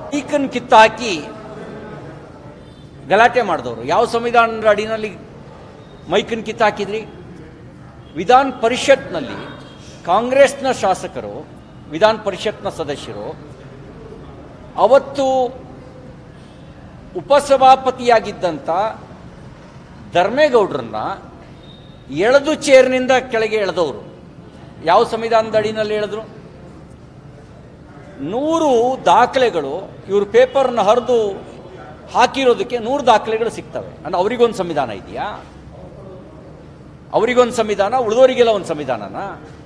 Eken ಕಿತ್ತಾಕಿ ಗಲಾಟೆ ಮಾಡಿದವರು ಯಾವ ಸಂವಿಧಾನದ ಅಡಿನಲ್ಲಿ ಮೈಕನ್ ಕಿತ್ತಾಕಿದ್ರಿ ವಿಧಾನ ಪರಿಷತ್ನಲ್ಲಿ ಕಾಂಗ್ರೆಸ್ನ ಶಾಸಕರು ವಿಧಾನ ಪರಿಷತ್ನ ಸದಸ್ಯರು ಅವತ್ತು ಉಪಸಭಾಪತಿಯಾಗಿದ್ದಂಥ ಧರ್ಮೇಗೌಡರನ್ನ ಎಳೆದು ಚೇರ್ನಿಂದ ಕೆಳಗೆ ಎಳೆದವರು ಯಾವ ಸಂವಿಧಾನದ ಅಡಿನಲ್ಲಿ ಎಳೆದ್ರು ನೂರು ದಾಖಲೆಗಳು ಇವರು ಪೇಪರ್ನ ಹರಿದು ಹಾಕಿರೋದಕ್ಕೆ ನೂರು ದಾಖಲೆಗಳು ಸಿಗ್ತವೆ ಅಂದ್ರೆ ಅವರಿಗೊಂದು ಸಂವಿಧಾನ ಇದೆಯಾ ಅವರಿಗೊಂದು ಸಂವಿಧಾನ ಉಳಿದವರಿಗೆಲ್ಲ ಒಂದು ಸಂವಿಧಾನನಾ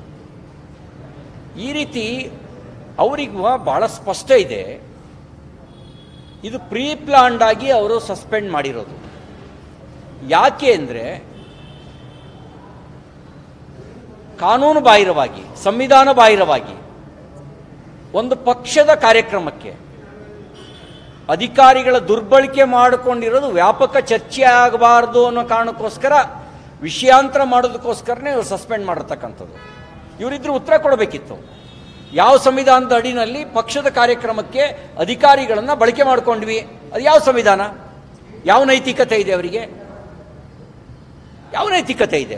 ಈ ರೀತಿ ಅವರಿಗೆ ಬಹಳ ಸ್ಪಷ್ಟ ಇದೆ ಇದು ಪ್ರೀ ಪ್ಲಾನ್ಡ್ ಆಗಿ ಅವರು ಸಸ್ಪೆಂಡ್ ಮಾಡಿರೋದು ಯಾಕೆ ಅಂದರೆ ಕಾನೂನು ಬಾಹಿರವಾಗಿ ಸಂವಿಧಾನ ಬಾಹಿರವಾಗಿ ಒಂದು ಪಕ್ಷದ ಕಾರ್ಯಕ್ರಮಕ್ಕೆ ಅಧಿಕಾರಿಗಳ ದುರ್ಬಳಕೆ ಮಾಡಿಕೊಂಡಿರೋದು ವ್ಯಾಪಕ ಚರ್ಚೆ ಆಗಬಾರ್ದು ಅನ್ನೋ ಕಾರಣಕ್ಕೋಸ್ಕರ ವಿಷಯಾಂತರ ಮಾಡೋದಕ್ಕೋಸ್ಕರನೇ ಇವರು ಸಸ್ಪೆಂಡ್ ಮಾಡಿರ್ತಕ್ಕಂಥದ್ದು ಇವರಿದ್ರು ಉತ್ತರ ಕೊಡಬೇಕಿತ್ತು ಯಾವ ಸಂವಿಧಾನದ ಅಡಿನಲ್ಲಿ ಪಕ್ಷದ ಕಾರ್ಯಕ್ರಮಕ್ಕೆ ಅಧಿಕಾರಿಗಳನ್ನು ಬಳಕೆ ಮಾಡ್ಕೊಂಡ್ವಿ ಅದು ಯಾವ ಸಂವಿಧಾನ ಯಾವ ನೈತಿಕತೆ ಇದೆ ಅವರಿಗೆ ಯಾವ ನೈತಿಕತೆ ಇದೆ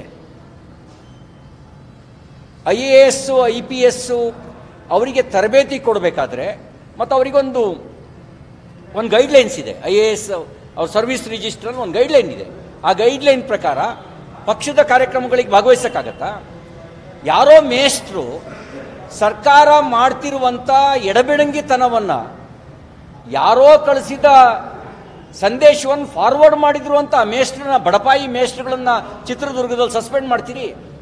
I A S I P S ಅವರಿಗೆ ತರಬೇತಿ ಕೊಡಬೇಕಾದ್ರೆ ಮತ್ತು ಅವರಿಗೊಂದು ಒಂದು ಗೈಡ್ಲೈನ್ಸ್ ಇದೆ ಐ ಎ ಎಸ್ ಅವ್ರ ಸರ್ವಿಸ್ ರಿಜಿಸ್ಟರ್ ಒಂದು ಗೈಡ್ಲೈನ್ ಇದೆ ಆ ಗೈಡ್ಲೈನ್ ಪ್ರಕಾರ ಪಕ್ಷದ ಕಾರ್ಯಕ್ರಮಗಳಿಗೆ ಭಾಗವಹಿಸಕ್ಕಾಗತ್ತಾ ಯಾರೋ ಮೇಷ್ಟ್ರು ಸರ್ಕಾರ ಮಾಡ್ತಿರುವಂಥ ಎಡಬಿಡಂಗಿತನವನ್ನು ಯಾರೋ ಕಳಿಸಿದ ಸಂದೇಶವನ್ನು ಫಾರ್ವರ್ಡ್ ಮಾಡಿದ್ರು ಅಂತ ಆ ಮೇಷ್ಟ್ರನ್ನ ಬಡಪಾಯಿ ಮೇಷ್ಟ್ರುಗಳನ್ನ ಚಿತ್ರದುರ್ಗದಲ್ಲಿ ಸಸ್ಪೆಂಡ್ ಮಾಡ್ತೀರಿ